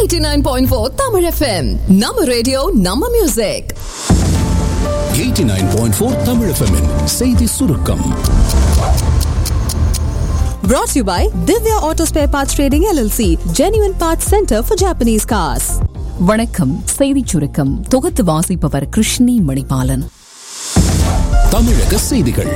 89.4 Tamil FM நம்ம radio நம்ம music 89.4 Tamil FM -இன் செய்தி சுருக்கம் brought to you by Divya Auto Spare Parts Trading LLC Genuine Parts Center for Japanese Cars வணக்கம் செய்திச் சுருக்கம் தொகுத்து வாசிப்பவர் கிருஷ்ணி மணிபாலன் தமிழக செய்திகள்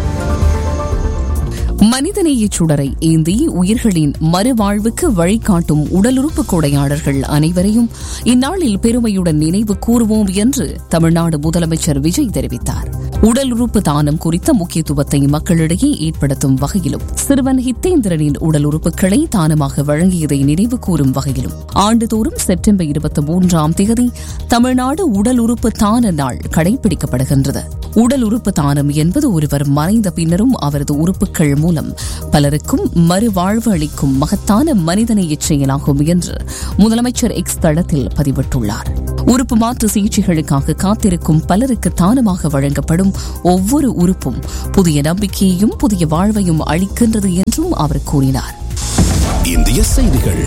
மனிதநேய சுடரை ஏந்தி உயிர்களின் மறுவாழ்வுக்கு வழிகாட்டும் உடலுறுப்பு கொடையாளர்கள் அனைவரையும் இந்நாளில் பெருமையுடன் நினைவு கூறுவோம் என்று தமிழ்நாடு முதலமைச்சர் விஜய் தெரிவித்தார் உடல் உறுப்பு தானம் குறித்த முக்கியத்துவத்தை மக்களிடையே ஏற்படுத்தும் வகையிலும் சிறுவன் ஹித்தேந்திரனின் உடல் உறுப்புகளை தானமாக வழங்கியதை நினைவு கூறும் வகையிலும் ஆண்டுதோறும் செப்டம்பர் இருபத்தி மூன்றாம் தேதி தமிழ்நாடு உடல் உறுப்பு தான நாள் கடைபிடிக்கப்படுகின்றது உடல் உறுப்பு தானம் என்பது ஒருவர் மறைந்த பின்னரும் அவரது உறுப்புகள் மூலம் பலருக்கும் மறுவாழ்வு அளிக்கும் மகத்தான மனிதநேய செயலாகும் என்று முதலமைச்சர் எக்ஸ் தளத்தில் பதிவிட்டுள்ளார் உறுப்பு மாற்று சிகிச்சைகளுக்காக காத்திருக்கும் பலருக்கு தானமாக வழங்கப்படும் ஒவ்வொரு உறுப்பும் புதிய நம்பிக்கையையும் புதிய வாழ்வையும் அளிக்கின்றது என்றும் அவர் கூறினார் இந்திய செய்திகள்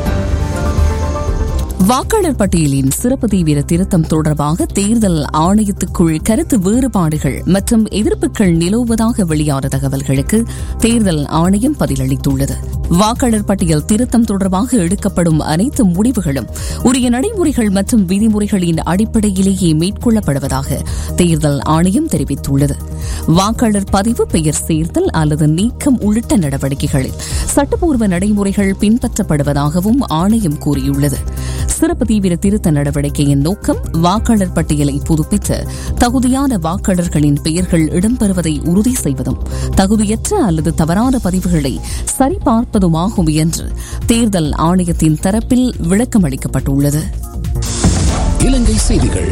வாக்காளர் பட்டியலின் சிறப்பு தீவிர திருத்தம் தொடர்பாக தேர்தல் ஆணையத்துக்குள் கருத்து வேறுபாடுகள் மற்றும் எதிர்ப்புகள் நிலவுவதாக வெளியான தகவல்களுக்கு தேர்தல் ஆணையம் பதிலளித்துள்ளது வாக்காளர் பட்டியல் திருத்தம் தொடர்பாக எடுக்கப்படும் அனைத்து முடிவுகளும் உரிய நடைமுறைகள் மற்றும் விதிமுறைகளின் அடிப்படையிலேயே மேற்கொள்ளப்படுவதாக தேர்தல் ஆணையம் தெரிவித்துள்ளது வாக்காளர் பதிவு பெயர் சேர்த்தல் அல்லது நீக்கம் உள்ளிட்ட நடவடிக்கைகளில் சட்டப்பூர்வ நடைமுறைகள் பின்பற்றப்படுவதாகவும் ஆணையம் கூறியுள்ளது சிறப்பு தீவிர திருத்த நடவடிக்கையின் நோக்கம் வாக்காளர் பட்டியலை புதுப்பித்து தகுதியான வாக்காளர்களின் பெயர்கள் இடம்பெறுவதை உறுதி செய்வதும் தகுதியற்ற அல்லது தவறான பதிவுகளை சரிபார்ப்பதுமாகும் என்று தேர்தல் ஆணையத்தின் தரப்பில் விளக்கம் அளிக்கப்பட்டுள்ளது இலங்கை செய்திகள்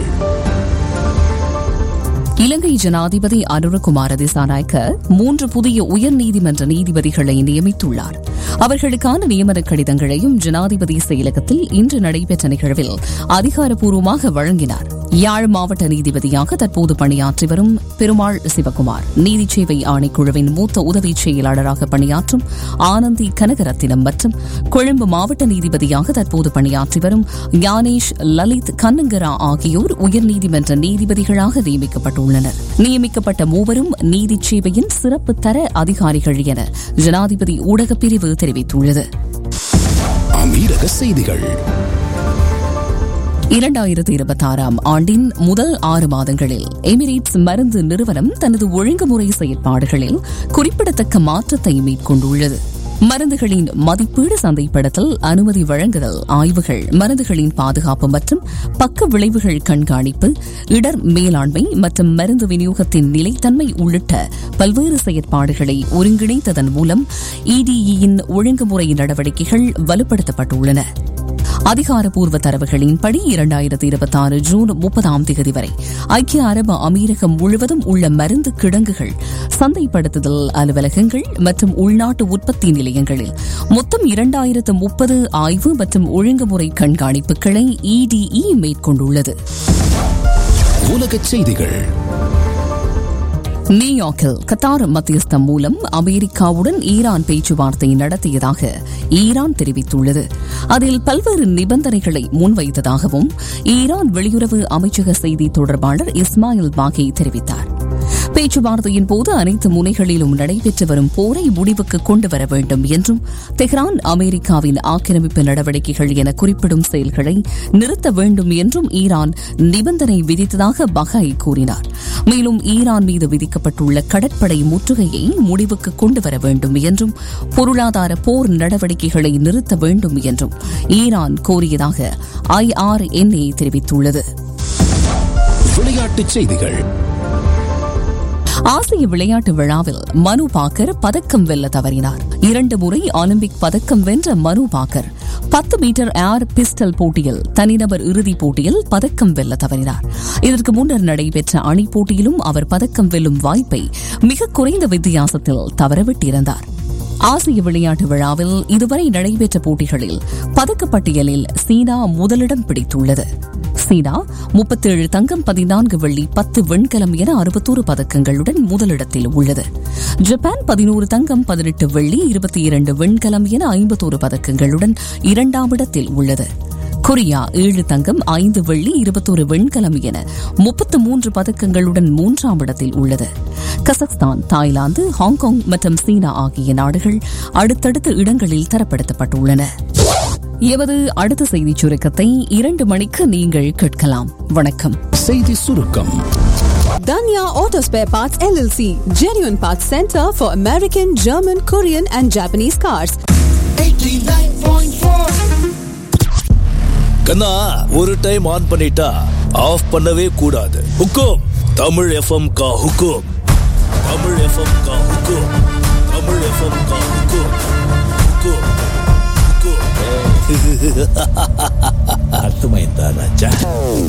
இலங்கை ஜனாதிபதி அனுரகுமார திசாநாயக்க மூன்று புதிய உயர்நீதிமன்ற நீதிபதிகளை நியமித்துள்ளார் அவர்களுக்கான நியமன கடிதங்களையும் ஜனாதிபதி செயலகத்தில் இன்று நடைபெற்ற நிகழ்வில் அதிகாரப்பூர்வமாக வழங்கினார் யாழ் மாவட்ட நீதிபதியாக தற்போது பணியாற்றி வரும் பெருமாள் சிவகுமார் நீதி சேவை ஆணைக்குழுவின் மூத்த உதவி செயலாளராக பணியாற்றும் ஆனந்தி கனகரத்தினம் மற்றும் கொழும்பு மாவட்ட நீதிபதியாக தற்போது பணியாற்றி வரும் ஞானேஷ் லலித் கண்ணங்கரா ஆகியோர் உயர்நீதிமன்ற நீதிபதிகளாக நியமிக்கப்பட்டுள்ளனர் நியமிக்கப்பட்ட மூவரும் நீதி சேவையின் சிறப்பு தர அதிகாரிகள் என ஜனாதிபதி ஊடகப் பிரிவு தெரிவித்துள்ளது அமீரக செய்திகள் இரண்டாயிரத்தி இருபத்தி ஆறாம் ஆண்டின் முதல் ஆறு மாதங்களில் எமிரேட்ஸ் மருந்து நிறுவனம் தனது ஒழுங்குமுறை செயற்பாடுகளில் குறிப்பிடத்தக்க மாற்றத்தை மேற்கொண்டுள்ளது மருந்துகளின் மதிப்பீடு சந்தைப்படுத்தல் அனுமதி வழங்குதல் ஆய்வுகள் மருந்துகளின் பாதுகாப்பு மற்றும் பக்க விளைவுகள் கண்காணிப்பு இடர் மேலாண்மை மற்றும் மருந்து விநியோகத்தின் நிலைத்தன்மை உள்ளிட்ட பல்வேறு செயற்பாடுகளை ஒருங்கிணைத்ததன் மூலம் இடிஇயின் ஒழுங்குமுறை நடவடிக்கைகள் வலுப்படுத்தப்பட்டுள்ளன அதிகாரப்பூர்வ தரவுகளின்படி இரண்டாயிரத்தி இருபத்தி ஆறு ஜூன் முப்பதாம் தேதி வரை ஐக்கிய அரபு அமீரகம் முழுவதும் உள்ள மருந்து கிடங்குகள் சந்தைப்படுத்துதல் அலுவலகங்கள் மற்றும் உள்நாட்டு உற்பத்தி நிலையங்களில் மொத்தம் இரண்டாயிரத்து முப்பது ஆய்வு மற்றும் ஒழுங்குமுறை கண்காணிப்புகளை இடிஇ மேற்கொண்டுள்ளது உலக செய்திகள் நியூயார்க்கில் கத்தார் மத்தியஸ்தம் மூலம் அமெரிக்காவுடன் ஈரான் பேச்சுவார்த்தை நடத்தியதாக ஈரான் தெரிவித்துள்ளது அதில் பல்வேறு நிபந்தனைகளை முன்வைத்ததாகவும் ஈரான் வெளியுறவு அமைச்சக செய்தி தொடர்பாளர் இஸ்மாயில் பாகி தெரிவித்தார் பேச்சுவார்த்தையின் போது அனைத்து முனைகளிலும் நடைபெற்று வரும் போரை முடிவுக்கு கொண்டு வர வேண்டும் என்றும் தெஹ்ரான் அமெரிக்காவின் ஆக்கிரமிப்பு நடவடிக்கைகள் என குறிப்பிடும் செயல்களை நிறுத்த வேண்டும் என்றும் ஈரான் நிபந்தனை விதித்ததாக பகாய் கூறினார் மேலும் ஈரான் மீது விதிக்கப்பட்டுள்ள கடற்படை முற்றுகையை முடிவுக்கு கொண்டு வர வேண்டும் என்றும் பொருளாதார போர் நடவடிக்கைகளை நிறுத்த வேண்டும் என்றும் ஈரான் கோரியதாக ஐஆர்என்ஏ தெரிவித்துள்ளது விளையாட்டுச் செய்திகள் ஆசிய விளையாட்டு விழாவில் மனு பாக்கர் பதக்கம் வெல்ல தவறினார் இரண்டு முறை ஒலிம்பிக் பதக்கம் வென்ற மனு பாக்கர் பத்து மீட்டர் ஏர் பிஸ்டல் போட்டியில் தனிநபர் இறுதிப் போட்டியில் பதக்கம் வெல்ல தவறினார் இதற்கு முன்னர் நடைபெற்ற அணி போட்டியிலும் அவர் பதக்கம் வெல்லும் வாய்ப்பை மிக குறைந்த வித்தியாசத்தில் தவறவிட்டிருந்தார் ஆசிய விளையாட்டு விழாவில் இதுவரை நடைபெற்ற போட்டிகளில் பதக்கப்பட்டியலில் சீனா முதலிடம் பிடித்துள்ளது சீனா முப்பத்தேழு தங்கம் பதினான்கு வெள்ளி பத்து வெண்கலம் என அறுபத்தோரு பதக்கங்களுடன் முதலிடத்தில் உள்ளது ஜப்பான் பதினோரு தங்கம் பதினெட்டு வெள்ளி இருபத்தி இரண்டு வெண்கலம் என ஐம்பத்தோரு பதக்கங்களுடன் இரண்டாம் இடத்தில் உள்ளது கொரியா ஏழு தங்கம் ஐந்து வெள்ளி இருபத்தோரு வெண்கலம் என முப்பத்து மூன்று பதக்கங்களுடன் மூன்றாம் இடத்தில் உள்ளது கசக்ஸ்தான் தாய்லாந்து ஹாங்காங் மற்றும் சீனா ஆகிய நாடுகள் அடுத்தடுத்த இடங்களில் தரப்படுத்தப்பட்டுள்ளன எமது அடுத்த செய்திச் சுருக்கத்தை இரண்டு மணிக்கு நீங்கள் கேட்கலாம் வணக்கம் செய்தி சுருக்கம் Danya Auto Spare Parts LLC, genuine parts center for American, German, Korean, and Japanese cars. கண்ணா ஒரு டைம் ஆன் பண்ணிட்டா ஆஃப் பண்ணவே கூடாது ஹுக்கும் தமிழ் எஃப்எம் கா ஹுக்கும் தமிழ் எஃப்எம் கா ஹுக்கும் தமிழ் எஃப்எம் கா ஹுக்கும் ஹுக்கும் ஹுக்கும் அர்த்தமைந்தா ராஜா